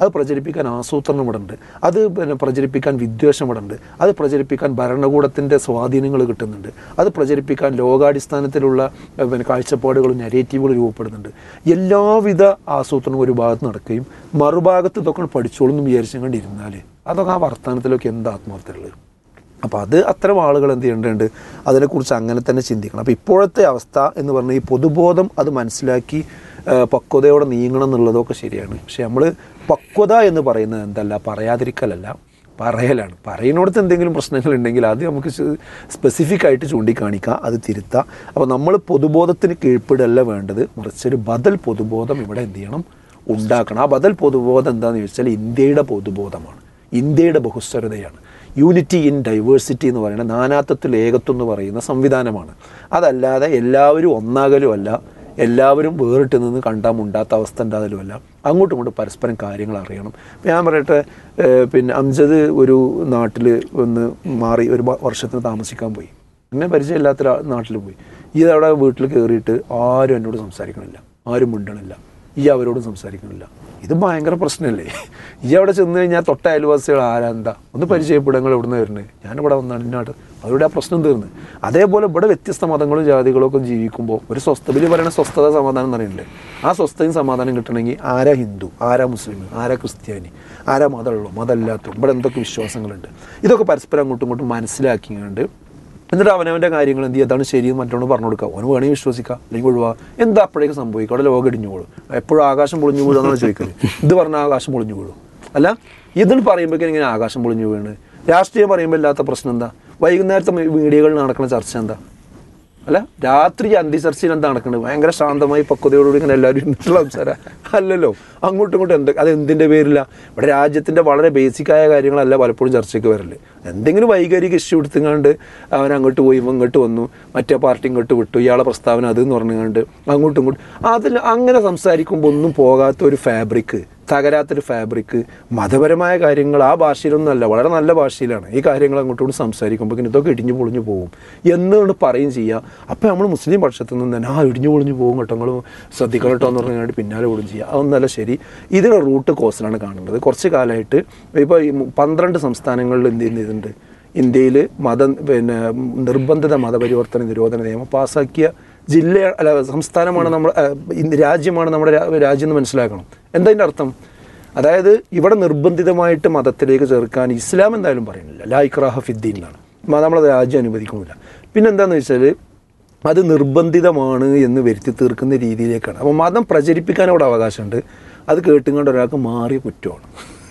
അത് പ്രചരിപ്പിക്കാൻ ആസൂത്രണം ഇവിടെ ഉണ്ട് അത് പിന്നെ പ്രചരിപ്പിക്കാൻ വിദ്വേഷം ഇവിടെ ഉണ്ട് അത് പ്രചരിപ്പിക്കാൻ ഭരണകൂടത്തിൻ്റെ സ്വാധീനങ്ങൾ കിട്ടുന്നുണ്ട് അത് പ്രചരിപ്പിക്കാൻ ലോകാടിസ്ഥാനത്തിലുള്ള ഏഹ്, പിന്നെ കാഴ്ചപ്പാടുകളും നെരേറ്റീവുകളും രൂപപ്പെടുന്നുണ്ട് എല്ലാവിധ ആസൂത്രണവും ഒരു ഭാഗത്ത് നടക്കുകയും മറുഭാഗത്ത് ഇതൊക്കെ പഠിച്ചോളും എന്ന് വിചാരിച്ചും കണ്ടിരുന്നാൽ അതൊക്കെ ആ വർത്തമാനത്തിലൊക്കെ എന്താ ആത്മാർത്ഥമുള്ളത് അപ്പോൾ അത് അത്തരം ആളുകൾ എന്ത് ചെയ്യേണ്ടതുണ്ട് അതിനെക്കുറിച്ച് അങ്ങനെ തന്നെ ചിന്തിക്കണം അപ്പോൾ ഇപ്പോഴത്തെ അവസ്ഥ എന്ന് പറഞ്ഞാൽ ഈ പൊതുബോധം അത് മനസ്സിലാക്കി ആ, പക്വതയോടെ നീങ്ങണം എന്നുള്ളതൊക്കെ ശരിയാണ് പക്ഷെ നമ്മൾ പക്വത എന്ന് പറയുന്നത് എന്തല്ല പറയാതിരിക്കലല്ല പറയലാണ് പറയുന്നിടത്ത് എന്തെങ്കിലും പ്രശ്നങ്ങളുണ്ടെങ്കിൽ അത് നമുക്ക് സ്പെസിഫിക് ആയിട്ട് ചൂണ്ടിക്കാണിക്കാം അത് തിരുത്താം അപ്പോൾ നമ്മൾ പൊതുബോധത്തിന് കീഴ്പ്പെടല്ല വേണ്ടത് മറിച്ച് ഒരു ബദൽ പൊതുബോധം ഇവിടെ എന്ത് ചെയ്യണം ഉണ്ടാക്കണം ആ ബദൽ പൊതുബോധം എന്താണെന്ന് ചോദിച്ചാൽ ഇന്ത്യയുടെ പൊതുബോധമാണ് ഇന്ത്യയുടെ ബഹുസ്വരതയാണ് യൂണിറ്റി ഇൻ ഡൈവേഴ്സിറ്റി എന്ന് പറയുന്ന നാനാത്വത്തിൽ ഏകത്വം എന്ന് പറയുന്ന സംവിധാനമാണ് അതല്ലാതെ എല്ലാവരും ഒന്നാകലും അല്ല എല്ലാവരും വേറിട്ട് നിന്ന് കണ്ടാൽ മുണ്ടാത്ത അവസ്ഥ ഉണ്ടാകലുമല്ല അങ്ങോട്ടും ഇങ്ങോട്ടും പരസ്പരം കാര്യങ്ങൾ അറിയണം ഇപ്പം ഞാൻ പറയട്ടെ ഏഹ് പിന്നെ അംജദ് ഒരു നാട്ടിൽ ഒന്ന് മാറി ഒരു വ- വർഷത്തിന് താമസിക്കാൻ പോയി എന്നെ പരിചയമില്ലാത്ത ഒരാ- നാട്ടിൽ പോയി ഈ അവിടെ വീട്ടിൽ കയറിയിട്ട് ആരും എന്നോട് സംസാരിക്കണില്ല ആരും മിണ്ടണില്ല ഈ അവരോടും സംസാരിക്കണില്ല ഇത് ഭയങ്കര പ്രശ്നമല്ലേ ഈ അവിടെ ചെന്ന് കഴിഞ്ഞാൽ തൊട്ട അയൽവാസികൾ ആരാ എന്താ ഒന്ന് പരിചയപ്പെടുങ്ങൾ എവിടെ നിന്ന് വരുന്നത് ഞാനിവിടെ വന്നാണ് ഇന്നാട്ട് അതോടെ ആ പ്രശ്നം തീർന്ന് അതേപോലെ ഇവിടെ വ്യത്യസ്ത മതങ്ങളും ജാതികളും ഒക്കെ ജീവിക്കുമ്പോൾ ഒരു സ്വസ്ഥ ബലി പറയുന്ന സ്വസ്ഥത സമാധാനം എന്ന് പറയുന്നുണ്ട് ആ സ്വസ്ഥയും സമാധാനം കിട്ടണമെങ്കിൽ ആരാ ഹിന്ദു ആരാ മുസ്ലിം ആരാ ക്രിസ്ത്യാനി ആരാ മതമുള്ളൂ മതമില്ലാത്ത ഇവിടെ എന്തൊക്കെ വിശ്വാസങ്ങളുണ്ട് ഇതൊക്കെ പരസ്പരം അങ്ങോട്ടും ഇങ്ങോട്ടും മനസ്സിലാക്കിയുണ്ട് എന്നിട്ട് അവനവൻ്റെ കാര്യങ്ങൾ എന്ത് ചെയ്യുക അതാണ് ശരിയെന്ന് മറ്റോട് പറഞ്ഞു കൊടുക്കുക അവന് വേണമെങ്കിൽ വിശ്വസിക്കാം അല്ലെങ്കിൽ ഒഴിവാ എന്താ അപ്പോഴേക്ക് സംഭവിക്കും അവിടെ ലോകം ഇടിഞ്ഞു വീഴും എപ്പോഴും ആകാശം പൊളിഞ്ഞു വീഴും എന്നാണ് ചോദിക്കല് ഇത് പറഞ്ഞാൽ ആകാശം പൊളിഞ്ഞു വീഴും അല്ല ഇതിൽ പറയുമ്പോഴേക്കും ഇങ്ങനെ ആകാശം പൊളിഞ്ഞു വീണ് രാഷ്ട്രീയം പറയുമ്പോൾ ഇല്ലാത്ത പ്രശ്നം എന്താ വൈകുന്നേരത്തെ മീഡിയകളിൽ നടക്കുന്ന ചർച്ച എന്താ അല്ല രാത്രി അന്തിചർച്ചയിൽ എന്താ നടക്കുന്നത് ഭയങ്കര ശാന്തമായി പക്വതയോടുകൂടി ഇങ്ങനെ എല്ലാവരും ഇരുന്നിട്ടുള്ള സംസാരം അല്ലല്ലോ അങ്ങോട്ടും ഇങ്ങോട്ടും എന്ത് അത് എന്തിൻ്റെ പേരില്ല ഇവിടെ രാജ്യത്തിൻ്റെ വളരെ ബേസിക്കായ കാര്യങ്ങളല്ല പലപ്പോഴും ചർച്ചയ്ക്ക് വരല് എന്തെങ്കിലും വൈകാരിക ഇഷ്യൂ എടുത്തുകൊണ്ട് അവൻ അങ്ങോട്ട് പോയി ഇവൻ ഇങ്ങോട്ട് വന്നു മറ്റേ പാർട്ടി ഇങ്ങോട്ട് വിട്ടു ഇയാളെ പ്രസ്താവന അത് എന്ന് പറഞ്ഞുകൊണ്ട് അങ്ങോട്ടും ഇങ്ങോട്ടും അതിൽ അങ്ങനെ സംസാരിക്കുമ്പോൾ ഒന്നും പോകാത്ത ഒരു ഫാബ്രിക് തകരാത്തൊരു ഫാബ്രിക് മതപരമായ കാര്യങ്ങൾ ആ ഭാഷയിലൊന്നുമല്ല വളരെ നല്ല ഭാഷയിലാണ് ഈ കാര്യങ്ങൾ അങ്ങോട്ടും സംസാരിക്കുമ്പോൾ ഇതൊക്കെ ഇടിഞ്ഞു പൊളിഞ്ഞു പോകും എന്നുകൊണ്ട് പറയും ചെയ്യുക അപ്പോൾ നമ്മൾ മുസ്ലിം പക്ഷത്തു നിന്ന് തന്നെ ആ ഇടിഞ്ഞു പൊളിഞ്ഞു പോകും കേട്ടോ നിങ്ങൾ ശ്രദ്ധിക്കണം കേട്ടോ എന്ന് പറഞ്ഞാൽ പിന്നാലെ ഓടും ചെയ്യുക അതൊന്നല്ല ശരി ഇതിന് റൂട്ട് കോസിലാണ് കാണേണ്ടത് കുറച്ച് കാലമായിട്ട് ഇപ്പോൾ ഈ പന്ത്രണ്ട് സംസ്ഥാനങ്ങളിൽ എന്ത് ചെയ്യുന്നുണ്ട് ഇന്ത്യയിൽ മത പിന്നെ നിർബന്ധിത മതപരിവർത്തന നിരോധന നിയമം പാസ്സാക്കിയ ജില്ല അല്ല സംസ്ഥാനമാണ് നമ്മൾ അഹ് ഇന്ന് രാജ്യമാണ് നമ്മുടെ രാ- രാജ്യം എന്ന് മനസ്സിലാക്കണം എന്താ അതിൻ്റെ അർത്ഥം അതായത് ഇവിടെ നിർബന്ധിതമായിട്ട് മതത്തിലേക്ക് ചേർക്കാൻ ഇസ്ലാം എന്തായാലും പറയുന്നില്ല ലാ ഇക്രാഹ ഫിദ്ദീൻ എന്നാണ് മ- നമ്മളത് രാജ്യം അനുവദിക്കുന്നില്ല പിന്നെന്താണെന്ന് വെച്ചാൽ അത് നിർബന്ധിതമാണ് എന്ന് വരുത്തി തീർക്കുന്ന രീതിയിലേക്കാണ് അപ്പോൾ മതം പ്രചരിപ്പിക്കാൻ അവിടെ അവകാശമുണ്ട് അത് കേട്ടുകൊണ്ട് ഒരാൾക്ക് മാറിയ കുറ്റമാണ്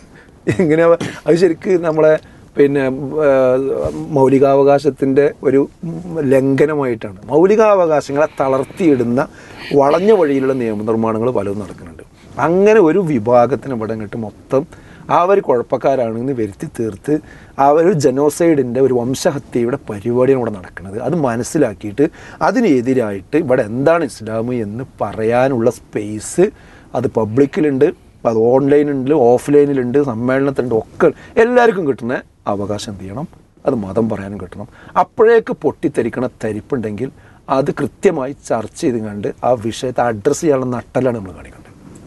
എങ്ങനെ അത് ശരിക്ക് നമ്മളെ പിന്നെ ആ, മൗലികാവകാശത്തിൻ്റെ ഒരു ലംഘനമായിട്ടാണ് മൗലികാവകാശങ്ങളെ തളർത്തിയിടുന്ന വളഞ്ഞ വഴിയിലുള്ള നിയമനിർമ്മാണങ്ങൾ പലതും നടക്കുന്നുണ്ട് അങ്ങനെ ഒരു വിഭാഗത്തിന് ഇവിടെ ഇങ്ങോട്ട് മൊത്തം അവർ കുഴപ്പക്കാരാണെന്ന് വരുത്തി തീർത്ത് ആ ഒരു ജനോസൈഡിൻ്റെ ഒരു വംശഹത്യയുടെ പരിപാടിയാണ് ഇവിടെ നടക്കുന്നത് അത് മനസ്സിലാക്കിയിട്ട് അതിനെതിരായിട്ട് ഇവിടെ എന്താണ് ഇസ്ലാം എന്ന് പറയാനുള്ള സ്പേസ് അത് പബ്ലിക്കിലുണ്ട് അത് ഓൺലൈനുണ്ട് ഓഫ്ലൈനിലുണ്ട് സമ്മേളനത്തിലുണ്ട് ഒക്കെ എല്ലാവർക്കും കിട്ടുന്ന അവകാശം എന്ത് ചെയ്യണം അത് മതം പറയാനും കിട്ടണം അപ്പോഴേക്ക് പൊട്ടിത്തെറിക്കണ തരിപ്പുണ്ടെങ്കിൽ അത് കൃത്യമായി ചർച്ച ചെയ്ത് കണ്ട് ആ വിഷയത്തെ അഡ്രസ്സ് ചെയ്യാനുള്ള നട്ടലാണ് നമ്മൾ കാണിക്കേണ്ടത്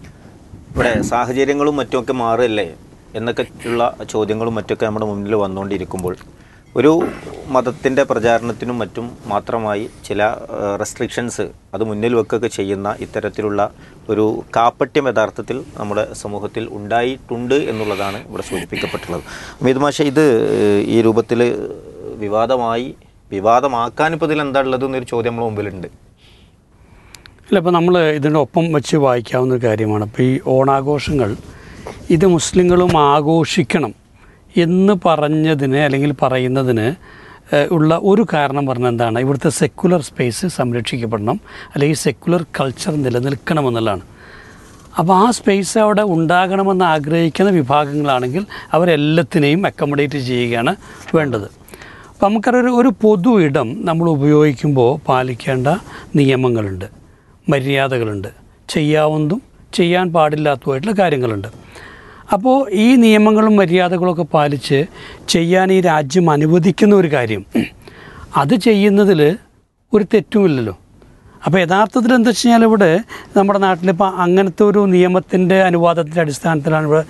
ഇവിടെ സാഹചര്യങ്ങളും മറ്റുമൊക്കെ മാറില്ലേ എന്നൊക്കെ ഉള്ള ചോദ്യങ്ങളും മറ്റൊക്കെ നമ്മുടെ മുന്നിൽ വന്നുകൊണ്ടിരിക്കുമ്പോൾ ഒരു മതത്തിൻ്റെ പ്രചാരണത്തിനും മറ്റും മാത്രമായി ചില റെസ്ട്രിക്ഷൻസ് അത് മുന്നിൽ വെക്കുകയൊക്കെ ചെയ്യുന്ന ഇത്തരത്തിലുള്ള ഒരു കാപ്പട്യം യഥാർത്ഥത്തിൽ നമ്മുടെ സമൂഹത്തിൽ ഉണ്ടായിട്ടുണ്ട് എന്നുള്ളതാണ് ഇവിടെ സൂചിപ്പിക്കപ്പെട്ടുള്ളത് അമിത് മാഷ ഇത് ഏഹ്, ഈ രൂപത്തിൽ വിവാദമായി വിവാദമാക്കാൻ ഇപ്പോൾ ഇതിൽ എന്താ ഉള്ളത് എന്നൊരു ചോദ്യം നമ്മുടെ മുമ്പിലുണ്ട് അല്ല ഇപ്പോൾ നമ്മൾ ഇതിൻ്റെ ഒപ്പം വെച്ച് വായിക്കാവുന്ന ഒരു കാര്യമാണ് ഇപ്പോൾ ഈ ഓണാഘോഷങ്ങൾ ഇത് മുസ്ലിങ്ങളും ആഘോഷിക്കണം എന്ന് പറഞ്ഞതിന് അല്ലെങ്കിൽ പറയുന്നതിന് ഏഹ്, ഉള്ള ഒരു കാരണം പറഞ്ഞാൽ എന്താണ് ഇവിടുത്തെ സെക്കുലർ സ്പേസ് സംരക്ഷിക്കപ്പെടണം അല്ലെങ്കിൽ സെക്കുലർ കൾച്ചർ നിലനിൽക്കണമെന്നുള്ളതാണ് അപ്പോൾ ആ സ്പേസ് അവിടെ ഉണ്ടാകണമെന്ന് ആഗ്രഹിക്കുന്ന വിഭാഗങ്ങളാണെങ്കിൽ അവരെല്ലാത്തിനെയും അക്കോമഡേറ്റ് ചെയ്യുകയാണ് വേണ്ടത് അപ്പോൾ നമുക്കറിയൊരു ഒരു പൊതു ഇടം നമ്മൾ ഉപയോഗിക്കുമ്പോൾ പാലിക്കേണ്ട നിയമങ്ങളുണ്ട് മര്യാദകളുണ്ട് ചെയ്യാവുന്നതും ചെയ്യാൻ പാടില്ലാത്തതുമായിട്ടുള്ള കാര്യങ്ങളുണ്ട് അപ്പോൾ ഈ നിയമങ്ങളും മര്യാദകളൊക്കെ പാലിച്ച് ചെയ്യാൻ ഈ രാജ്യം അനുവദിക്കുന്ന ഒരു കാര്യം അത് ചെയ്യുന്നതിൽ ഒരു തെറ്റുമില്ലല്ലോ അപ്പോൾ യഥാർത്ഥത്തിൽ എന്താ വെച്ച് കഴിഞ്ഞാൽ ഇവിടെ നമ്മുടെ നാട്ടിലിപ്പോൾ അങ്ങനത്തെ ഒരു നിയമത്തിൻ്റെ അനുവാദത്തിൻ്റെ അടിസ്ഥാനത്തിലാണ് ഇവിടെ